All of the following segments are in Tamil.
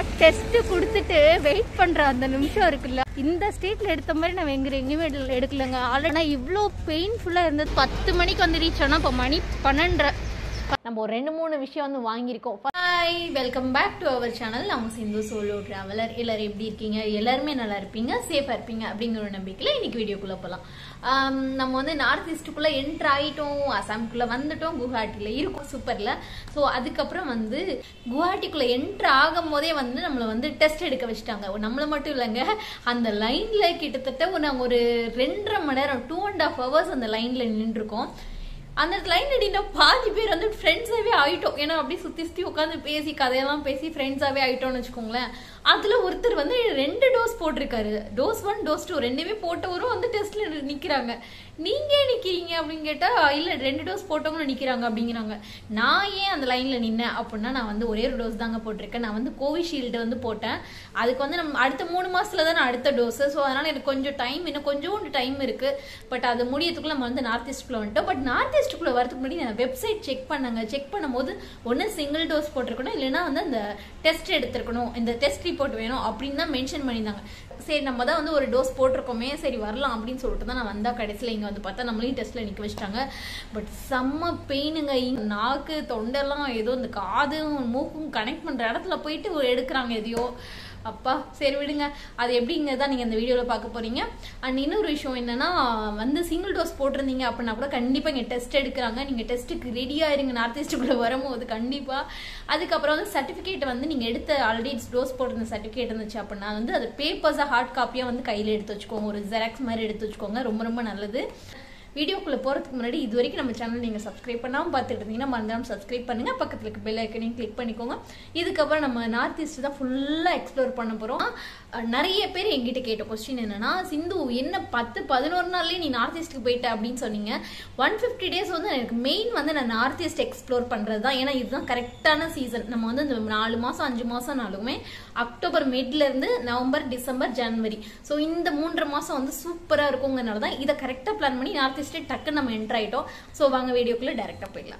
டெஸ்ட் கொடுத்துட்டு வெயிட் பண்ற அந்த நிமிஷம் இருக்குல்ல இந்த ஸ்டேட்ல எடுத்த மாதிரி நான் எங்க எங்கேயுமே எடு- எடுக்கலங்க ஆல்ரெடி இவ்வளோ பெயின்ஃபுல்லா இருந்தது பத்து மணிக்கு வந்து ரீச் ஆனா இப்போ மணி பன்னெண்டரை நம்ம ஒரு ரெண்டு மூணு விஷயம் வந்து வாங்கியிருக்கோம் hi welcome back to our channel நம்ம சிந்து சோலோ ட்ராவலர் எல்லாரும் எப்படி இருக்கீங்க எல்லாருமே நல்லா இருப்பீங்க சேஃபாக இருப்பீங்க அப்படிங்கிற ஒரு நம்பிக்கையில் இன்னைக்கு வீடியோக்குள்ளே போகலாம் ஆம், நம்ம வந்து நார்த் ஈஸ்ட்டுக்குள்ளே என்ட்ரு ஆகிட்டோம் அசாம்குள்ளே வந்துட்டோம் குவஹாட்டியில் இருக்கும் சூப்பரில் ஸோ அதுக்கப்புறம் வந்து குவஹாட்டிக்குள்ளே என்ட்ரு ஆகும் போதே வந்து நம்மளை வந்து டெஸ்ட் எடுக்க வச்சுட்டாங்க நம்மளை மட்டும் இல்லைங்க அந்த லைனில் கிட்டத்தட்ட ஒரு நாங்கள் ஒரு ரெண்டரை மணி நேரம் டூ அண்ட் ஹாஃப் ஹவர்ஸ் அந்த லைனில் நின்றுருக்கோம் அந்த லைன் அடினா பாதி பேர் வந்து ஃப்ரெண்ட்ஸாகவே ஆயிட்டோம் ஏன்னா அப்படியே சுற்றி சுற்றி உட்காந்து பேசி கதையெல்லாம் பேசி ஃப்ரெண்ட்ஸாகவே ஆயிட்டோம்னு வச்சுக்கோங்களேன் அதில் ஒருத்தர் வந்து ரெண்டு டோஸ் போட்டிருக்காரு டோஸ் ஒன் டோஸ் டூ ரெண்டுமே போட்டவரும் வந்து டெஸ்ட்டில் நிற்கிறாங்க நீங்கள் ஏன் நிற்கிறீங்க அப்படின்னு கேட்டால் இல்லை ரெண்டு டோஸ் போட்டவங்களும் நிற்கிறாங்க அப்படிங்கிறாங்க நான் ஏன் அந்த லைனில் நின்னேன் அப்படின்னா நான் வந்து ஒரே ஒரு டோஸ் தாங்க போட்டிருக்கேன் நான் வந்து கோவிஷீல்டு வந்து போட்டேன் அதுக்கு வந்து நம்ம அடுத்த மூணு மாசத்துல தான் நான் அடுத்த டோஸ் ஸோ அதனால எனக்கு கொஞ்சம் டைம் இன்னும் கொஞ்சோண்டு டைம் இருக்கு பட் அது முடியறதுக்குள்ள நம்ம வந்து நார்த் ஈஸ்ட்குள்ள வந்துட்டோம் பட் நார்த் ஈஸ்ட்டுக்குள்ள வரதுக்கு முன்னாடி நான் வெப்சைட் செக் பண்ணாங்க செக் பண்ணும்போது ஒன்று சிங்கிள் டோஸ் போட்டிருக்கணும் இல்லைன்னா வந்து அந்த டெஸ்ட் எடுத்திருக்கணும் இந்த டெஸ்ட் ரிப்போர்ட் வேணும் அப்படின்னு தான் மென்ஷன் பண்ணியிருந்தாங்க சரி நம்ம தான் வந்து ஒரு டோஸ் போட்டிருக்கோமே சரி வரலாம் அப்படின்னு சொல்லிட்டு தான் நான் வந்தா கடைசியில் இங்கே வந்து பார்த்தா நம்மளையும் டெஸ்ட்டில் நிற்க வச்சிட்டாங்க பட் செம்ம பெயினுங்க நாக்கு தொண்டெல்லாம் ஏதோ இந்த காதும் மூக்கும் கனெக்ட் பண்ணுற இடத்துல போயிட்டு எடுக்கிறாங்க எதையோ அப்பா சரி விடுங்க அது எப்படிங்க தான் நீங்கள் இந்த வீடியோவில் பார்க்க போறீங்க அண்ட் இன்னொரு விஷயம் என்னன்னா வந்து சிங்கிள் டோஸ் போட்டிருந்தீங்க அப்படின்னா கூட கண்டிப்பாக இங்கே டெஸ்ட் எடுக்கிறாங்க நீங்கள் டெஸ்ட்டுக்கு ரெடியாக இருங்க நார்த் ஈஸ்ட்டுக்குள்ளே வரும்போது கண்டிப்பாக அதுக்கப்புறம் வந்து சர்டிஃபிகேட் வந்து நீங்கள் எடுத்த ஆல்ரெடி டோஸ் போட்டிருந்த சர்டிஃபிகேட் இருந்துச்சு அப்படின்னா வந்து அது பேப்பர்ஸாக ஹார்ட் காப்பியாக வந்து கையில் எடுத்து வச்சுக்கோங்க ஒரு ஜெராக்ஸ் மாதிரி எடுத்து வச்சுக்கோங்க ரொம்ப ரொம்ப நல்லது வீடியோக்குள்ளே போகிறதுக்கு முன்னாடி இது வரைக்கும் நம்ம சேனல் நீங்கள் சப்ஸ்கிரைப் பண்ணாமல் பார்த்துட்டு இருந்தீங்கன்னா மறந்தாமல் சப்ஸ்கிரைப் பண்ணுங்கள் பக்கத்தில் இருக்க பெல் ஐக்கனையும் கிளிக் பண்ணிக்கோங்க இதுக்கப்புறம் நம்ம நார்த் ஈஸ்ட் தான் ஃபுல்லாக எக்ஸ்ப்ளோர் பண்ண போகிறோம் நிறைய பேர் எங்கிட்ட கேட்ட கொஸ்டின் என்னன்னா சிந்து என்ன பத்து பதினோரு நாள்லேயே நீ நார்த் ஈஸ்ட்டுக்கு போயிட்ட அப்படின்னு சொன்னீங்க ஒன் ஃபிஃப்டி டேஸ் வந்து எனக்கு மெயின் வந்து நான் நார்த் ஈஸ்ட் எக்ஸ்ப்ளோர் பண்ணுறது தான் ஏன்னா இதுதான் கரெக்டான சீசன் நம்ம வந்து இந்த நாலு மாதம் அஞ்சு மாதம்னாலுமே அக்டோபர் மிட்ல இருந்து நவம்பர் டிசம்பர் ஜனவரி ஸோ இந்த மூன்றரை மாதம் வந்து சூப்பராக இருக்குங்கிறனால தான் இதை கரெக்டாக பிளான் பண்ணி நார்த் ஈஸ்டே டக்குன்னு நம்ம என்டர் ஆயிட்டோம் ஸோ வாங்க வீடியோக்குள்ளே டேரெக்டாக போயிடலாம்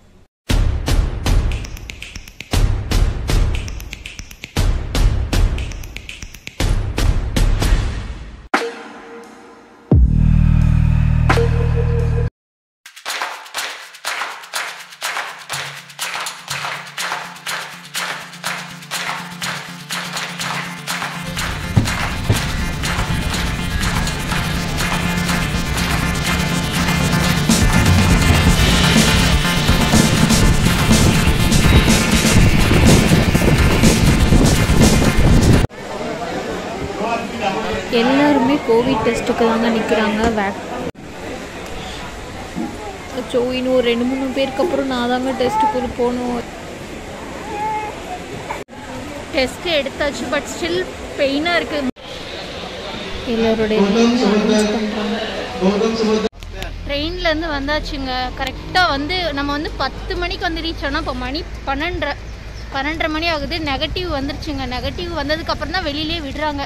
எல்லாருமே கோவிட் டெஸ்ட்டுக்கு தாங்க நிற்கிறாங்க வேக் ஸோ இன்னும் ஒரு ரெண்டு மூணு பேருக்கு அப்புறம் நான் தாங்க டெஸ்ட்டுக்கு போகணும் டெஸ்ட் எடுத்தாச்சு பட் ஸ்டில் பெயினாக இருக்கு எல்லாருடைய பண்ணுறாங்க ட்ரெயின்லேருந்து வந்தாச்சுங்க கரெக்டாக வந்து நம்ம வந்து பத்து மணிக்கு வந்து ரீச் ஆனால் இப்போ மணி பன்னெண்டரை பன்னெண்டரை மணி ஆகுது நெகட்டிவ் வந்துருச்சுங்க நெகட்டிவ் வந்ததுக்கப்புறம் தான் வெளியிலே விடுறாங்க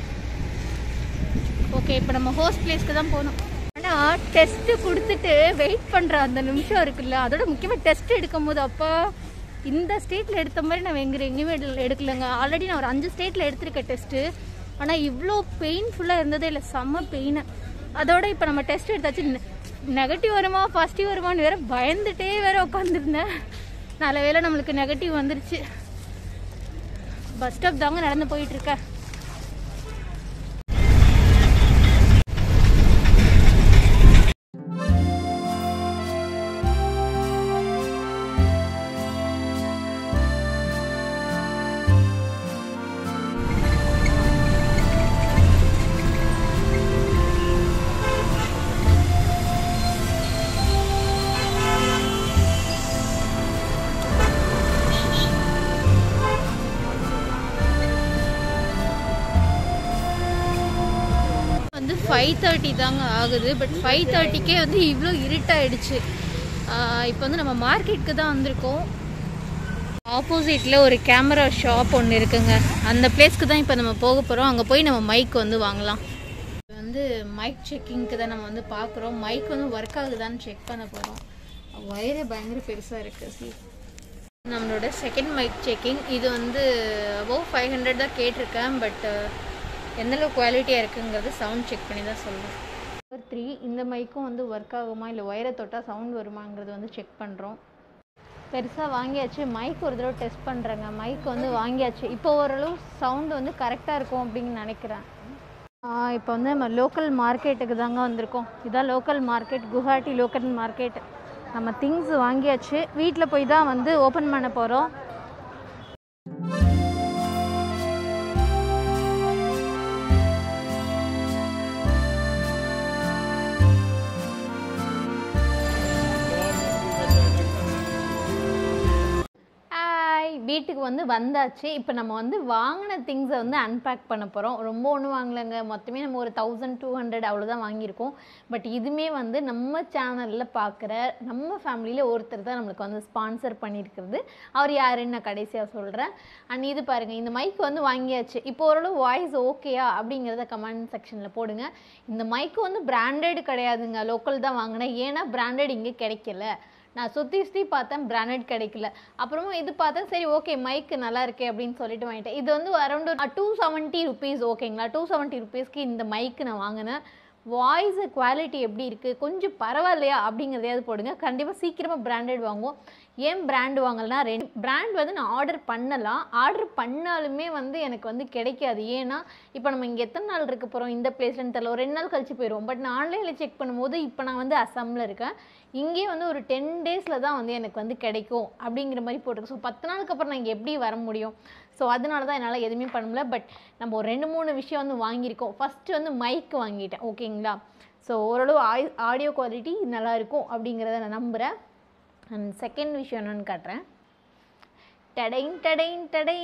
ஓகே இப்போ நம்ம ஹோஸ்ட் பிளேஸ்க்கு தான் போகணும் ஆனால் டெஸ்ட்டு கொடுத்துட்டு வெயிட் பண்ணுற அந்த நிமிஷம் இருக்குல்ல அதோட முக்கியமாக டெஸ்ட் எடுக்கும்போது அப்பா இந்த ஸ்டேட்டில் எடுத்த மாதிரி நான் எங்கே எங்கேயுமே எடு- எடுக்கலைங்க ஆல்ரெடி நான் ஒரு அஞ்சு ஸ்டேட்டில் எடுத்திருக்கேன் டெஸ்ட்டு ஆனால் இவ்வளோ பெயின்ஃபுல்லாக இருந்ததே இல்லை செம்ம பெயின் அதோட இப்போ நம்ம டெஸ்ட் எடுத்தாச்சு நெகட்டிவ் வருமா பாசிட்டிவ் வருமான்னு வேற பயந்துட்டே வேற உட்காந்துருந்தேன் நல்ல வேளை நம்மளுக்கு நெகட்டிவ் வந்துருச்சு பஸ் ஸ்டாப் தாங்க நடந்து போயிட்டு இருக்கேன் வந்து ஃபைவ் தேர்ட்டி தாங்க ஆகுது பட் ஃபைவ் தேர்ட்டிக்கே வந்து இவ்வளோ இருட்டாயிடுச்சு இப்போ வந்து நம்ம மார்க்கெட்டுக்கு தான் வந்திருக்கோம் ஆப்போசிட்டில் ஒரு கேமரா ஷாப் ஒன்று இருக்குங்க அந்த பிளேஸ்க்கு தான் இப்போ நம்ம போக போகிறோம் அங்கே போய் நம்ம மைக் வந்து வாங்கலாம் இது வந்து மைக் செக்கிங்க்கு தான் நம்ம வந்து பார்க்குறோம் மைக் வந்து ஒர்க் ஆகுதான்னு செக் பண்ண போகிறோம் ஒயரே பயங்கர பெருசாக இருக்குது சி நம்மளோட செகண்ட் மைக் செக்கிங் இது வந்து அபவ் ஃபைவ் ஹண்ட்ரட் தான் கேட்டிருக்கேன் பட் எந்தளவு குவாலிட்டியாக இருக்குங்கிறது சவுண்ட் செக் பண்ணி தான் சொல்லணும் நம்பர் த்ரீ இந்த மைக்கும் வந்து ஒர்க் ஆகுமா இல்லை ஒயரை தொட்டால் சவுண்ட் வருமாங்கிறது வந்து செக் பண்ணுறோம் பெருசாக வாங்கியாச்சு மைக் ஒரு தடவை டெஸ்ட் பண்ணுறேங்க மைக் வந்து வாங்கியாச்சு இப்போ ஓரளவு சவுண்டு வந்து கரெக்டாக இருக்கும் அப்படின்னு நினைக்கிறேன் இப்போ வந்து நம்ம லோக்கல் மார்க்கெட்டுக்கு தாங்க வந்திருக்கோம் இதான் local market Guwahati local market நம்ம திங்ஸ் வாங்கியாச்சு வீட்டில் போய் தான் வந்து ஓப்பன் பண்ண போகிறோம் ஹாய் வீட்டுக்கு வந்து வந்தாச்சு இப்போ நம்ம வந்து வாங்கின திங்ஸை வந்து அன்பேக் பண்ண போகிறோம் ரொம்ப ஒன்றும் வாங்கலைங்க மொத்தமே நம்ம ஒரு தௌசண்ட் டூ ஹண்ட்ரட் அவ்வளோதான் வாங்கியிருக்கோம் பட் இதுவுமே வந்து நம்ம சேனலில் பார்க்குற நம்ம ஃபேமிலியில் ஒருத்தர் தான் நம்மளுக்கு வந்து ஸ்பான்சர் பண்ணியிருக்கிறது அவர் யாருன்னு நான் கடைசியாக சொல்கிறேன் அண்ட் இது பாருங்கள் இந்த மைக் வந்து வாங்கியாச்சு இப்போ ஓரளவு வாய்ஸ் ஓகேயா அப்படிங்கிறத கமெண்ட் செக்ஷனில் போடுங்க இந்த மைக்கு வந்து பிராண்டட் கிடையாதுங்க லோக்கல் தான் வாங்கினேன் ஏன்னா பிராண்டட் இங்கே கிடைக்கல நான் சுற்றி சுற்றி பார்த்தேன் பிராண்டட் கிடைக்கல அப்புறமா இது பார்த்தேன் சரி ஓகே மைக்கு நல்லா இருக்கே அப்படின்னு சொல்லிட்டு வாங்கிட்டேன் இது வந்து அரௌண்ட் டூ செவன்ட்டி ருபீஸ் ஓகேங்களா டூ செவன்ட்டி ருபீஸ்க்கு இந்த மைக்கு நான் வாங்கினேன் வாய்ஸ் குவாலிட்டி எப்படி இருக்குது கொஞ்சம் பரவாயில்லையா அப்படிங்கிறதையாவது போடுங்க கண்டிப்பாக சீக்கிரமாக பிராண்டட் வாங்குவோம் ஏன் பிராண்ட் வாங்கலைன்னா ரெண்டு பிராண்ட் வந்து நான் ஆர்டர் பண்ணலாம் ஆர்டர் பண்ணாலுமே வந்து எனக்கு வந்து கிடைக்காது ஏன்னா இப்போ நம்ம இங்கே எத்தனை நாள் இருக்க போகிறோம் இந்த பிளேஸ்லன்னு தெரியல ஒரு ரெண்டு நாள் கழிச்சு போயிடுவோம் பட் நான் ஆன்லைனில் செக் பண்ணும்போது இப்போ நான் வந்து அசாமில் இருக்கேன் இங்கே வந்து ஒரு டென் டேஸில் தான் வந்து எனக்கு வந்து கிடைக்கும் அப்படிங்கிற மாதிரி போட்டிருக்கு ஸோ பத்து நாளுக்கு அப்புறம் நான் இங்கே எப்படி வர முடியும் ஸோ அதனால தான் என்னால் எதுவுமே பண்ண முடியல பட் நம்ம ஒரு ரெண்டு மூணு விஷயம் வந்து வாங்கியிருக்கோம் ஃபஸ்ட்டு வந்து மைக் வாங்கிட்டேன் ஓகேங்களா ஸோ ஓரளவு ஆய் ஆடியோ குவாலிட்டி நல்லா இருக்கும் அப்படிங்கிறத நான் நம்புகிறேன் அண்ட் செகண்ட் விஷயம் என்னன்னு காட்டுறேன் டடைன் டடைன் டடை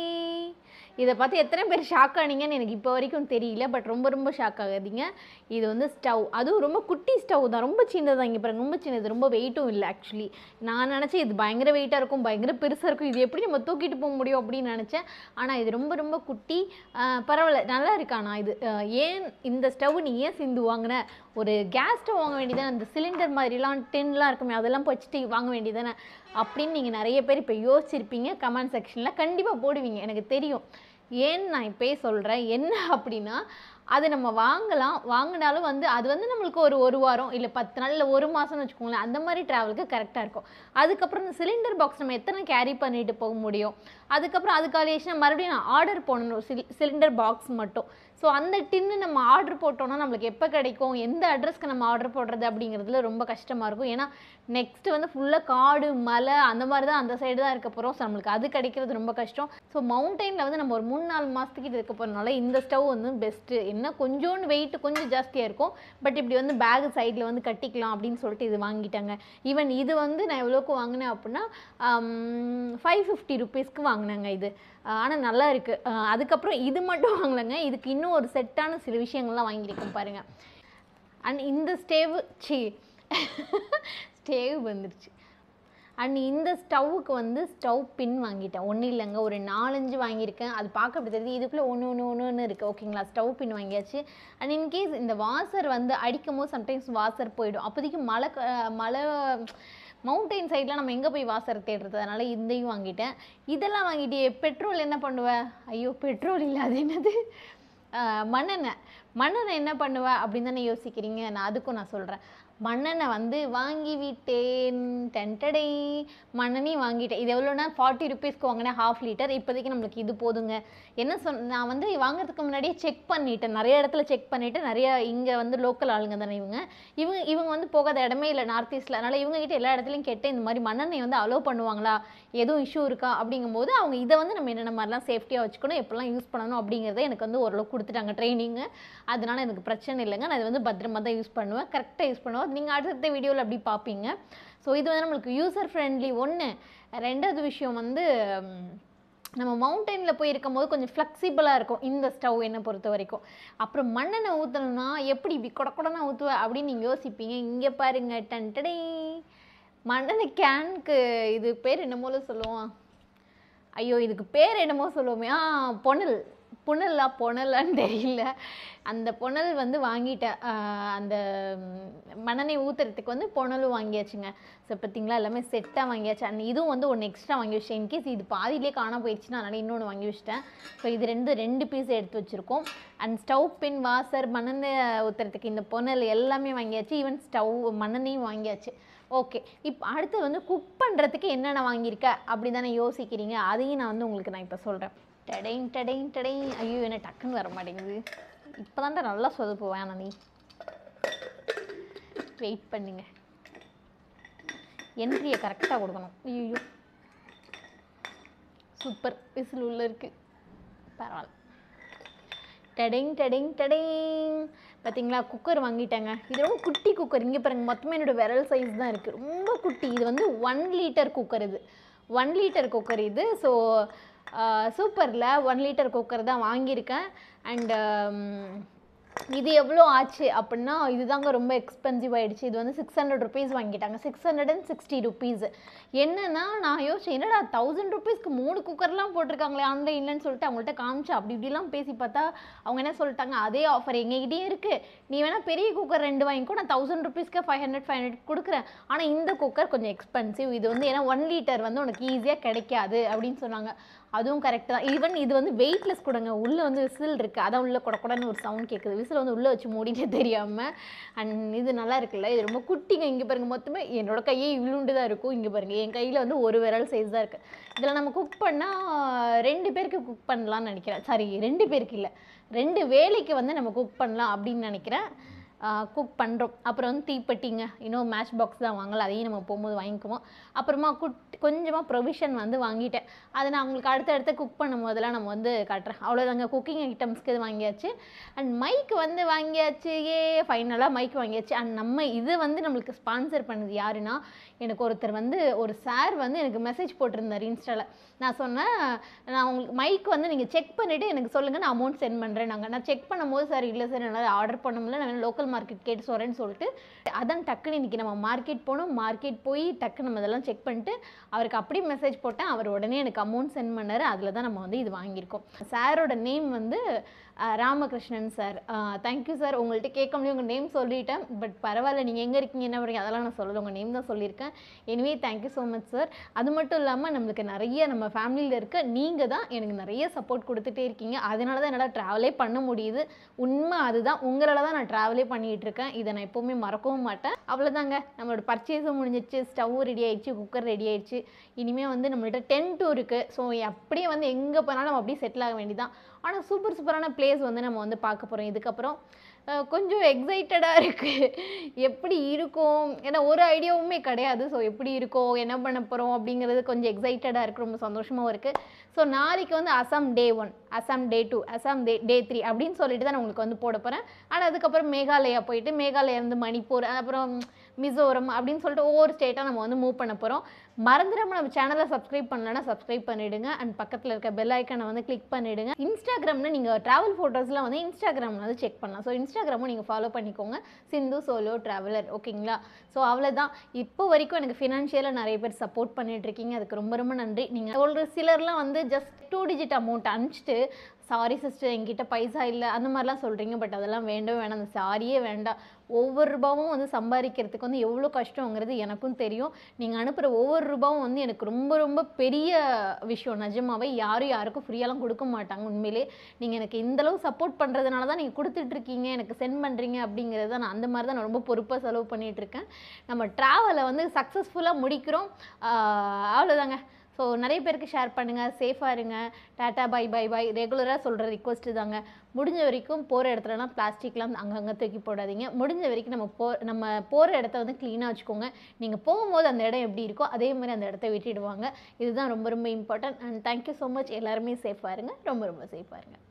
இதை பார்த்து எத்தனை பேர் ஷாக் ஆனீங்கன்னு எனக்கு இப்போ வரைக்கும் தெரியல பட் ரொம்ப ரொம்ப ஷாக் ஆகாதீங்க இது வந்து ஸ்டவ் அதுவும் ரொம்ப குட்டி ஸ்டவ் தான் ரொம்ப சின்னதாக இங்கே பாருங்க ரொம்ப சின்னது ரொம்ப வெயிட்டும் இல்லை ஆக்சுவலி நான் நினச்சேன் இது பயங்கர வெயிட்டாக இருக்கும் பயங்கர பெருசாக இருக்கும் இது எப்படி நம்ம தூக்கிட்டு போக முடியும் அப்படின்னு நினச்சேன் ஆனால் இது ரொம்ப ரொம்ப குட்டி ஆஹ் பரவாயில்ல நல்லா இருக்காண்ணா இது ஆஹ் ஏன் இந்த ஸ்டவ் நீ ஏன் சிந்து வாங்கின ஒரு கேஸ் ஸ்டவ் வாங்க வேண்டியதானே அந்த சிலிண்டர் மாதிரிலாம் டென்லாம் இருக்குமே அதெல்லாம் வச்சுட்டு வாங்க வேண்டியதானே அப்படின்னு நீங்கள் நிறைய பேர் இப்போ யோசிச்சிருப்பீங்க கமெண்ட் செக்ஷனில் கண்டிப்பாக போடுவீங்க எனக்கு தெரியும் ஏன் நான் இப்போயே சொல்கிறேன் என்ன அப்படின்னா அது நம்ம வாங்கலாம் வாங்கினாலும் வந்து அது வந்து நம்மளுக்கு ஒரு ஒரு வாரம் இல்லை பத்து நாள் இல்லை ஒரு மாதம்னு வச்சுக்கோங்களேன் அந்த மாதிரி ட்ராவலுக்கு கரெக்டாக இருக்கும் அதுக்கப்புறம் இந்த சிலிண்டர் பாக்ஸ் நம்ம எத்தனை கேரி பண்ணிட்டு போக முடியும் அதுக்கப்புறம் அது காலியாச்சுன்னா மறுபடியும் நான் ஆர்டர் போடணும் சிலி சிலிண்டர் பாக்ஸ் மட்டும் ஸோ அந்த டின்னு நம்ம ஆர்டர் போட்டோம்னா நம்மளுக்கு எப்போ கிடைக்கும் எந்த அட்ரஸ்க்கு நம்ம ஆர்டர் போடுறது அப்படிங்கிறதுல ரொம்ப கஷ்டமாக இருக்கும் ஏன்னா நெக்ஸ்ட்டு வந்து ஃபுல்லாக காடு மலை அந்த மாதிரி தான் அந்த சைடு தான் இருக்க போகிறோம் ஸோ நம்மளுக்கு அது கிடைக்கிறது ரொம்ப கஷ்டம் ஸோ மவுண்டெயினில் வந்து நம்ம ஒரு மூணு நாலு மாதத்துக்கு இருக்க போகிறனால இந்த ஸ்டவ் வந்து பெஸ்ட்டு என்ன கொஞ்சோண்டு வெயிட் கொஞ்சம் ஜாஸ்தியாக இருக்கும் பட் இப்படி வந்து பேக் சைடில் வந்து கட்டிக்கலாம் அப்படின்னு சொல்லிட்டு இது வாங்கிட்டாங்க ஈவன் இது வந்து நான் எவ்வளோக்கு வாங்கினேன் அப்படின்னா ஃபைவ் ஃபிஃப்டி ருபீஸ்க்கு வாங்கினாங்க இது ஆனால் நல்லா இருக்குது அதுக்கப்புறம் இது மட்டும் வாங்கலைங்க இதுக்கு இன்னும் ஒரு செட்டான சில விஷயங்கள்லாம் வாங்கியிருக்கேன் பாருங்கள் அண்ட் இந்த ஸ்டேவ் சி ஸ்டேவ் வந்துருச்சு அண்ட் இந்த ஸ்டவ்வுக்கு வந்து ஸ்டவ் பின் வாங்கிட்டேன் ஒன்றும் இல்லைங்க ஒரு நாலஞ்சு வாங்கியிருக்கேன் அது பார்க்க அப்படி தெரியுது இதுக்குள்ளே ஒன்று ஒன்று ஒன்று ஒன்று இருக்குது ஓகேங்களா ஸ்டவ் பின் வாங்கியாச்சு அண்ட் இன்கேஸ் இந்த வாசர் வந்து அடிக்கும் போது சம்டைம்ஸ் வாசர் போயிடும் அப்போதைக்கு மழை க- மழை மவுண்டைன் சைடில் நம்ம எங்கே போய் வாசர் தேடுறது அதனால் இதையும் வாங்கிட்டேன் இதெல்லாம் வாங்கிட்டு பெட்ரோல் என்ன பண்ணுவேன் ஐயோ பெட்ரோல் இல்லை அது என்னது ஆஹ் மண்ணெண்ணெய் மண்ணெண்ணெய் என்ன பண்ணுவ அப்படின்னு தானே யோசிக்கிறீங்க நான் அதுக்கும் நான் சொல்கிறேன் மண்ணெண்ணெய் வந்து வாங்கி விட்டேன் டென்டடை மண்ணெண்ணையும் வாங்கிட்டேன் இது எவ்வளோனா ஃபார்ட்டி ருபீஸ்க்கு வாங்கினேன் ஹாஃப் லிட்டர் இப்போதைக்கு நம்மளுக்கு இது போதுங்க என்ன சொன் நான் வந்து வாங்குறதுக்கு முன்னாடியே செக் பண்ணிட்டேன் நிறைய இடத்துல செக் பண்ணிவிட்டு நிறைய இங்கே வந்து லோக்கல் ஆளுங்க தானே இவங்க இவங்க இவங்க வந்து போகாத இடமே இல்லை நார்த் ஈஸ்ட்டில் அதனால் இவங்க கிட்ட எல்லா இடத்துலையும் கேட்டேன் இந்த மாதிரி மண்ணெண்ணெய் வந்து அலோவ் பண்ணுவாங்களா எதுவும் இஷ்யூ இருக்கா அப்படிங்கும்போது அவங்க இதை வந்து நம்ம என்னென்ன மாதிரிலாம் சேஃப்டியாக வச்சுக்கணும் எப்படிலாம் யூஸ் பண்ணணும் அப்படிங்கிறத எனக்கு வந்து ஓரளவு கொடுத்துட்டாங்க ட்ரைனிங்கு அதனால எனக்கு பிரச்சனை இல்லைங்க நான் இது வந்து பத்திரமா தான் யூஸ் பண்ணுவேன் கரெக்டாக யூஸ் பண்ணுவேன் நீங்கள் அடுத்த வீடியோவில் அப்படி பார்ப்பீங்க ஸோ இது வந்து நம்மளுக்கு யூசர் ஃப்ரெண்ட்லி ஒன்று ரெண்டாவது விஷயம் வந்து ம், நம்ம மவுண்டனில் போய் இருக்கும்போது கொஞ்சம் ஃப்ளெக்சிபிளாக இருக்கும் இந்த ஸ்டவ் என்னை பொறுத்த வரைக்கும் அப்புறம் மண்ணெண்ணெய் ஊற்றணும்னா எப்படி இப்படி கொட கொடனா ஊற்றுவேன் அப்படின்னு நீங்கள் யோசிப்பீங்க இங்கே பாருங்க டன்டடை மண்ணெண்ணெய் கேனுக்கு இது பேர் என்னமோல சொல்லுவான் ஐயோ இதுக்கு பேர் என்னமோ சொல்லுவோமே ஆ பொனல் புனலா புனலான்னு தெரியல அந்த புனல் வந்து வாங்கிட்டேன் ஆஹ் அந்த ம், மண்ணெண்ணெய் ஊற்றுறதுக்கு வந்து புனலும் வாங்கியாச்சுங்க ஸோ பார்த்தீங்களா எல்லாமே செட்டாக வாங்கியாச்சு அண்ட் இதுவும் வந்து ஒன்று எக்ஸ்ட்ரா வாங்கி வச்சிட்டேன் இன்கேஸ் இது பாதியிலே காணாம போயிடுச்சுன்னா அதனால் இன்னொன்று வாங்கி வச்சிட்டேன் ஸோ இது ரெண்டு ரெண்டு பீஸ் எடுத்து வச்சுருக்கோம் அண்ட் ஸ்டவ் பின் வாசர் மண்ணெண்ணெய் ஊற்றுறதுக்கு இந்த புனல் எல்லாமே வாங்கியாச்சு ஈவன் ஸ்டவ் மண்ணெண்ணையும் வாங்கியாச்சு ஓகே இப்போ அடுத்து வந்து குக் பண்ணுறதுக்கு என்னென்ன வாங்கியிருக்க அப்படி தானே யோசிக்கிறீங்க அதையும் நான் வந்து உங்களுக்கு நான் இப்போ சொல்கிறேன் டடைங் டடைங் டடைங் ஐயோ என்ன டக்குன்னு வர மாட்டேங்குது இப்போ நல்லா சொதப்புவேன் நான் நீ வெயிட் பண்ணுங்க என்ட்ரியை கரெக்டாக கொடுக்கணும் ஐயோ சூப்பர் விசில் உள்ள இருக்கு பரவாயில்ல டடிங் டடிங் டடிங் பார்த்தீங்களா குக்கர் வாங்கிட்டேங்க இது ரொம்ப குட்டி குக்கர் இங்கே பாருங்க மொத்தமே என்னோட விரல் சைஸ் தான் இருக்குது ரொம்ப குட்டி இது வந்து ஒன் லிட்டர் குக்கர் இது ஒன் லிட்டர் குக்கர் இது ஸோ சூப்பரில் ஒன் லிட்டர் குக்கர் தான் வாங்கியிருக்கேன் அண்டு இது எவ்வளோ ஆச்சு அப்படின்னா இதுதாங்க ரொம்ப எக்ஸ்பென்சிவ் ஆயிடுச்சு இது வந்து சிக்ஸ் ஹண்ட்ரட் ருபீஸ் வாங்கிட்டாங்க six hundred and sixty rupees என்னன்னா நான் யோசிச்சேன் என்னடா தௌசண்ட் ருபீஸ்க்கு மூணு குக்கர்லாம் போட்டிருக்காங்களே ஆன்லைன்லன்னு சொல்லிட்டு அவங்கள்ட்ட காமிச்சு அப்படி இப்படிலாம் பேசி பார்த்தா அவங்க என்ன சொல்லிட்டாங்க அதே ஆஃபர் எங்ககிட்டயே இருக்குது நீ வேணால் பெரிய குக்கர் ரெண்டு வாங்கிக்கோ நான் தௌசண்ட் ருபீஸ்க்கு ஃபைவ் ஹண்ட்ரட் ஃபைவ் ஹண்ட்ரட் கொடுக்குறேன் ஆனால் இந்த குக்கர் கொஞ்சம் எக்ஸ்பென்சிவ் இது வந்து ஏன்னா ஒன் லிட்டர் வந்து உனக்கு ஈஸியாக கிடைக்காது அப்படின்னு சொன்னாங்க அதுவும் கரெக்ட் தான் ஈவன் இது வந்து வெயிட்லெஸ் கூடங்க உள்ளே வந்து விசில் இருக்குது அதான் உள்ளே கொடக்கொடன்னு ஒரு சவுண்ட் கேட்குது விசில் வந்து உள்ளே வச்சு மூடிட்டே தெரியாமல் அண்ட் இது நல்லா இருக்குல்ல இது ரொம்ப குட்டிங்க இங்கே பாருங்க மொத்தமே என்னோட கையே இவ்வளோண்டு தான் இருக்கும் இங்கே பாருங்க என் கையில் வந்து ஒரு விரல் சைஸ் தான் இருக்குது இதில் நம்ம குக் பண்ணால் ரெண்டு பேருக்கு குக் பண்ணலாம்னு நினைக்கிறேன் சாரி ரெண்டு பேருக்கு இல்லை ரெண்டு வேலைக்கு வந்து நம்ம குக் பண்ணலாம் அப்படின்னு நினைக்கிறேன் குக் பண்ணுறோம் அப்புறம் வந்து தீப்பெட்டிங்க இன்னும் மேட்ச் பாக்ஸ் தான் வாங்கல அதையும் நம்ம போகும்போது வாங்கிக்குவோம் அப்புறமா குட் கொஞ்சமாக ப்ரொவிஷன் வந்து வாங்கிட்டேன் அதை நான் உங்களுக்கு அடுத்தடுத்து குக் பண்ணும் போதெல்லாம் நம்ம வந்து காட்டுறேன் அவ்வளோதாங்க குக்கிங் ஐட்டம்ஸ்க்கு இது வாங்கியாச்சு அண்ட் மைக் வந்து வாங்கியாச்சு ஏ ஃபைனலாக மைக் வாங்கியாச்சு அண்ட் நம்ம இது வந்து நம்மளுக்கு ஸ்பான்சர் பண்ணது யாருன்னா எனக்கு ஒருத்தர் வந்து ஒரு சார் வந்து எனக்கு மெசேஜ் போட்டிருந்தார் இன்ஸ்டாவில் நான் சொன்னேன் நான் உங்களுக்கு மைக் வந்து நீங்கள் செக் பண்ணிவிட்டு எனக்கு சொல்லுங்கள் நான் அமௌண்ட் சென்ட் பண்ணுறேன் நாங்கள் நான் செக் பண்ணும்போது சார் இல்லை சார் என்னால் ஆர்டர் பண்ண முடியல நான் லோக்கல் மார்க்கெட் கேட்டு சொல்கிறேன்னு சொல்லிட்டு அதான் டக்குன்னு இன்றைக்கி நம்ம மார்க்கெட் போனோம் மார்க்கெட் போய் டக்கு நம்ம இதெல்லாம் செக் பண்ணிட்டு அவருக்கு அப்படியே மெசேஜ் போட்டேன் அவர் உடனே எனக்கு அமௌண்ட் சென்ட் பண்ணார் அதில் தான் நம்ம வந்து இது வாங்கியிருக்கோம் சாரோட நேம் வந்து uh, Ramakrishnan sir thank you sir உங்கள்கிட்ட கேட்க முடியும் உங்கள் நேம் சொல்லிட்டேன் பட் பரவாயில்ல நீங்கள் எங்கே இருக்கீங்க என்ன பண்ணுறீங்க அதெல்லாம் நான் சொல்லலை உங்கள் நேம் தான் சொல்லியிருக்கேன் anyway thank you so much sir அது மட்டும் இல்லாமல் நம்மளுக்கு நிறைய நம்ம ஃபேமிலியில் இருக்க நீங்கள் தான் எனக்கு நிறைய சப்போர்ட் கொடுத்துட்டே இருக்கீங்க அதனால தான் என்னால் ட்ராவலே பண்ண முடியுது உண்மை அதுதான் உங்களால் தான் நான் ட்ராவலே பண்ணிகிட்டு இருக்கேன் இதை நான் எப்போவுமே மறக்கவும் மாட்டேன் அவ்வளோதாங்க நம்மளோட பர்ச்சேஸும் முடிஞ்சிச்சு ஸ்டவ்வும் ரெடி ஆயிடுச்சு குக்கர் ரெடி ஆயிடுச்சு இனிமேல் வந்து நம்மள்ட்ட டென்ட்டும் இருக்குது ஸோ அப்படியே வந்து எங்கே போனாலும் நம்ம அப்படியே செட்டில் ஆக வேண்டியதான் ஆனால் சூப்பர் சூப்பரான பிளேஸ் வந்து நம்ம வந்து பார்க்க போகிறோம் இதுக்கப்புறம் அஹ், கொஞ்சம் எக்ஸைட்டடாக இருக்குது எப்படி இருக்கும் ஏன்னா ஒரு ஐடியாவுமே கிடையாது ஸோ எப்படி இருக்கும் என்ன பண்ண போகிறோம் அப்படிங்கிறது கொஞ்சம் எக்ஸைட்டடாக இருக்குது ரொம்ப சந்தோஷமாகவும் இருக்குது ஸோ நாளைக்கு வந்து Assam day one Assam day two Assam day day three அப்படின்னு சொல்லிட்டு தான் நான் உங்களுக்கு வந்து போட போகிறேன் ஆனால் அதுக்கப்புறம் மேகாலயா போயிட்டு மேகாலயா இருந்து மணிப்பூர் அப்புறம் மிசோரம் அப்படின்னு சொல்லிட்டு ஒவ்வொரு ஸ்டேட்டாக நம்ம வந்து மூவ் பண்ண போகிறோம் மறந்துடாம நம்ம சேனலை சப்ஸ்கிரைப் பண்ணலன்னா சப்ஸ்கிரைப் பண்ணிவிடுங்க அண்ட் பக்கத்தில் இருக்க பெல் ஐக்கனை வந்து கிளிக் பண்ணிவிடுங்க இன்ஸ்டாகிராமில் நீங்கள் ட்ராவல் ஃபோட்டோஸ்லாம் வந்து இன்ஸ்டாகிராமில் வந்து செக் பண்ணலாம் ஸோ இன்ஸ்டாகிராமும் நீங்கள் ஃபாலோ பண்ணிக்கோங்க சிந்து சோலோ ட்ராவலர் ஓகேங்களா ஸோ அவ்வளோதான் இப்போ வரைக்கும் எனக்கு ஃபினான்ஷியலாக நிறைய பேர் சப்போர்ட் பண்ணிட்டு இருக்கீங்க அதுக்கு ரொம்ப ரொம்ப நன்றி நீங்கள் ஒரு சிலர்லாம் வந்து ஜஸ்ட் டூ டிஜிட் அமௌண்ட் அனுப்பிச்சிட்டு சாரி சிஸ்டர் என்கிட்ட பைசா இல்லை அந்த மாதிரிலாம் சொல்கிறீங்க பட் அதெல்லாம் வேண்டவே வேணாம் அந்த சாரியே வேண்டாம் ஒவ்வொரு ரூபாவும் வந்து சம்பாதிக்கிறதுக்கு வந்து எவ்வளோ கஷ்டங்கிறது எனக்கும் தெரியும் நீங்கள் அனுப்புகிற ஒவ்வொரு ரூபாவும் வந்து எனக்கு ரொம்ப ரொம்ப பெரிய விஷயம் நிஜமாவே யாரும் யாருக்கும் ஃப்ரீயாலாம் கொடுக்க மாட்டாங்க உண்மையிலே நீங்கள் எனக்கு இந்தளவு சப்போர்ட் பண்ணுறதுனால தான் நீங்கள் கொடுத்துட்ருக்கீங்க எனக்கு சென்ட் பண்ணுறீங்க அப்படிங்கிறது தான் நான் அந்த மாதிரி தான் நான் ரொம்ப பொறுப்பாக செலவு பண்ணிகிட்டு இருக்கேன் நம்ம ட்ராவலை வந்து சக்ஸஸ்ஃபுல்லாக முடிக்கிறோம் ஆஹ் அவ்வளோதாங்க ஸோ நிறைய பேருக்கு ஷேர் பண்ணுங்கள் சேஃபாக இருங்க டாட்டா பை பை பை ரெகுலராக சொல்கிற ரிக்வஸ்ட்டு தாங்க முடிஞ்ச வரைக்கும் போகிற இடத்துலலாம் பிளாஸ்டிக்லாம் அங்கங்கே தூக்கி போடாதீங்க முடிஞ்ச வரைக்கும் நம்ம போ நம்ம போகிற இடத்த வந்து க்ளீனாக வச்சுக்கோங்க நீங்கள் போகும்போது அந்த இடம் எப்படி இருக்கோ அதே மாதிரி அந்த இடத்த விட்டுடுவாங்க இதுதான் ரொம்ப ரொம்ப important and thank you so much எல்லாருமே சேஃபாக இருங்க ரொம்ப ரொம்ப சேஃபாக இருங்க